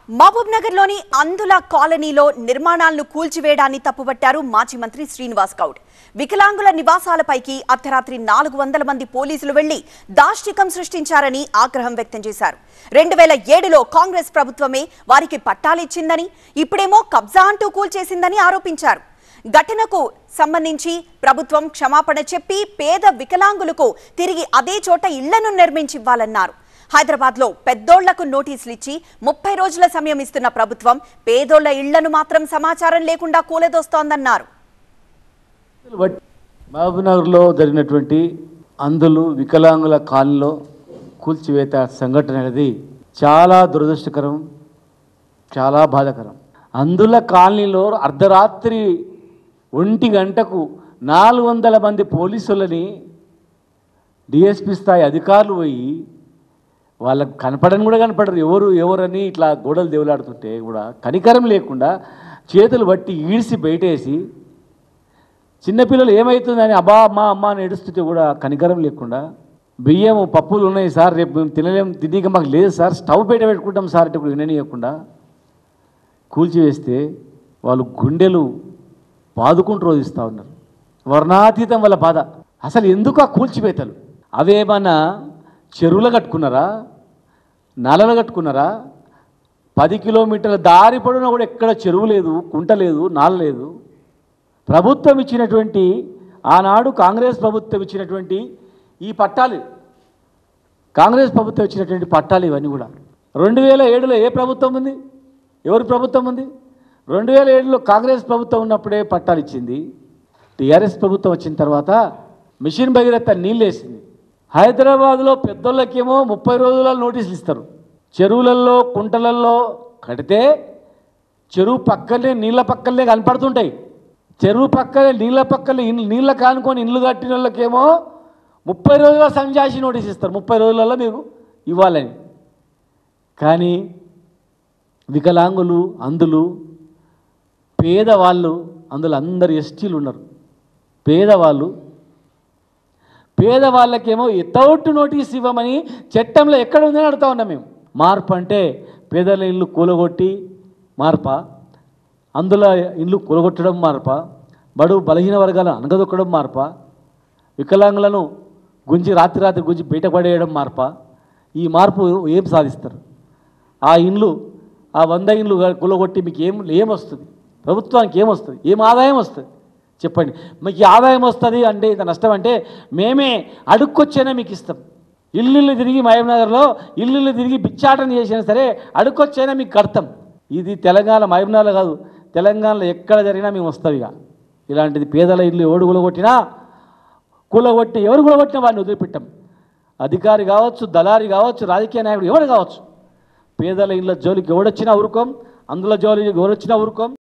మహబూబ్ నగర్ లోని అందుల కాలనీలో నిర్మాణాలను కూల్చివేయడాన్ని తప్పుపట్టారు మాజీ మంత్రి శ్రీనివాస్ గౌడ్ వికలాంగుల నివాసాలపైకి అర్ధరాత్రి నాలుగు వందల మంది పోలీసులు వెళ్లి దాష్టికం సృష్టించారని ఆగ్రహం వ్యక్తం చేశారు రెండు వేల ఏడులో కాంగ్రెస్ ప్రభుత్వమే వారికి పట్టాలిచ్చిందని ఇప్పుడేమో కబ్జా అంటూ కూల్చేసిందని ఆరోపించారు ఘటనకు సంబంధించి ప్రభుత్వం క్షమాపణ చెప్పి పేద వికలాంగులకు తిరిగి అదే చోట ఇళ్లను నిర్మించివ్వాలన్నారు హైదరాబాద్ లో పెద్దోళ్లకు నోటీసులు ఇచ్చి ముప్పై రోజుల సమయం ఇస్తున్న ప్రభుత్వం పేదోళ్ల ఇళ్లను మాత్రం సమాచారం లేకుండా కూలదోస్తోందన్నారు బట్ మహబూబ్నగర్లో జరిగినటువంటి అందులు వికలాంగుల కాలనీలో కూల్చివేత సంఘటన అనేది చాలా దురదృష్టకరం చాలా బాధాకరం అందుల కాలనీలో అర్ధరాత్రి ఒంటి గంటకు నాలుగు వందల మంది పోలీసులని డిఎస్పి స్థాయి అధికారులు పోయి వాళ్ళకు కనపడని కూడా కనపడరు ఎవరు ఎవరని ఇట్లా గోడలు దేవులాడుతుంటే కూడా కనికరం లేకుండా చేతులు బట్టి ఈడ్చి బయటేసి చిన్నపిల్లలు ఏమవుతుందని అబ్బా అమ్మ అమ్మ అని ఏడుస్తుంటే కూడా కనికరం లేకుండా బియ్యం పప్పులు ఉన్నాయి సార్ రేపు మేము తినలేం తినక మాకు లేదు సార్ స్టవ్ బయట పెట్టుకుంటాం సార్ అంటే ఇప్పుడు విననీయకుండా కూల్చివేస్తే వాళ్ళు గుండెలు బాదుకుంటూ రోధిస్తూ ఉన్నారు వర్ణాతీతం వాళ్ళ బాధ అసలు ఎందుకు ఆ కూల్చివేతలు అవేమన్నా చెరువులు కట్టుకున్నారా నలలు కట్టుకున్నారా పది కిలోమీటర్ల దారి పొడవునా కూడా ఎక్కడ చెరువు లేదు కుంట లేదు నాల లేదు ప్రభుత్వం ఇచ్చినటువంటి ఆనాడు కాంగ్రెస్ ప్రభుత్వం ఇచ్చినటువంటి ఈ పట్టాలు కాంగ్రెస్ ప్రభుత్వం ఇచ్చినటువంటి పట్టాలు ఇవన్నీ కూడా రెండు వేల ఏడులో ఏ ప్రభుత్వం ఉంది ఎవరి ప్రభుత్వం ఉంది రెండు వేల ఏడులో కాంగ్రెస్ ప్రభుత్వం ఉన్నప్పుడే పట్టాలు ఇచ్చింది టీఆర్ఎస్ ప్రభుత్వం వచ్చిన తర్వాత మిషన్ భగీరథ నీళ్ళు వేసింది హైదరాబాద్లో పెద్దోళ్ళకేమో ముప్పై రోజుల నోటీసులు ఇస్తారు చెరువులలో కుంటలలో కడితే చెరువు పక్కనే నీళ్ళ పక్కనే కనపడుతుంటాయి చెరువు పక్కనే నీళ్ళ పక్కనే ఇన్- నీళ్ళ కానుకొని ఇల్లు కట్టిన వాళ్ళకేమో ముప్పై రోజుల సంజాసి నోటీస్ ఇస్తారు ముప్పై రోజులలో మీకు ఇవ్వాలని కానీ వికలాంగులు అందులు పేదవాళ్ళు అందులో అందరు ఎస్టీలు ఉన్నారు పేదవాళ్ళు పేదవాళ్ళకేమో ఎతౌట్ నోటీస్ ఇవ్వమని చట్టంలో ఎక్కడ ఉందని అడుగుతా ఉన్నాం మేము మార్పు అంటే పేదల ఇల్లు కూలగొట్టి మార్ప అందులో ఇల్లు కూలగొట్టడం మార్ప బడు బలహీన వర్గాలను అనగదొక్కడం మార్ప వికలాంగులను గుంజి రాత్రి రాత్రి గుంజి బయటపడేయడం మార్ప ఈ మార్పు ఏం సాధిస్తారు ఆ ఇండ్లు ఆ వంద ఇండ్లు కూలగొట్టి మీకు ఏం ఏమొస్తుంది ప్రభుత్వానికి ఏమొస్తుంది ఏం ఆదాయం వస్తుంది చెప్పండి మీకు ఈ ఆదాయం వస్తుంది అంటే ఇంత నష్టం అంటే మేమే అడుక్కొచ్చైనా మీకు ఇస్తాం ఇల్లు తిరిగి మహబూబ్నగర్లో ఇల్లు తిరిగి బిచ్చాటన చేసినా సరే అడుక్కొచ్చైనా మీకు కడతాం ఇది తెలంగాణ మహబూబ్నగర్లో కాదు తెలంగాణలో ఎక్కడ జరిగినా మేము వస్తాం ఇక ఇలాంటిది పేదల ఇల్లు ఎవడు కూలగొట్టినా కూలగొట్టి ఎవరు కూలగొట్టినా వాడిని వదిలిపెట్టాం అధికారి కావచ్చు దళారి కావచ్చు రాజకీయ నాయకుడు ఎవరు కావచ్చు పేదల ఇళ్ళ జోలికి ఎవడొచ్చినా ఊరుకోం అందులో జోలికి ఎవరొచ్చినా ఊరుకోం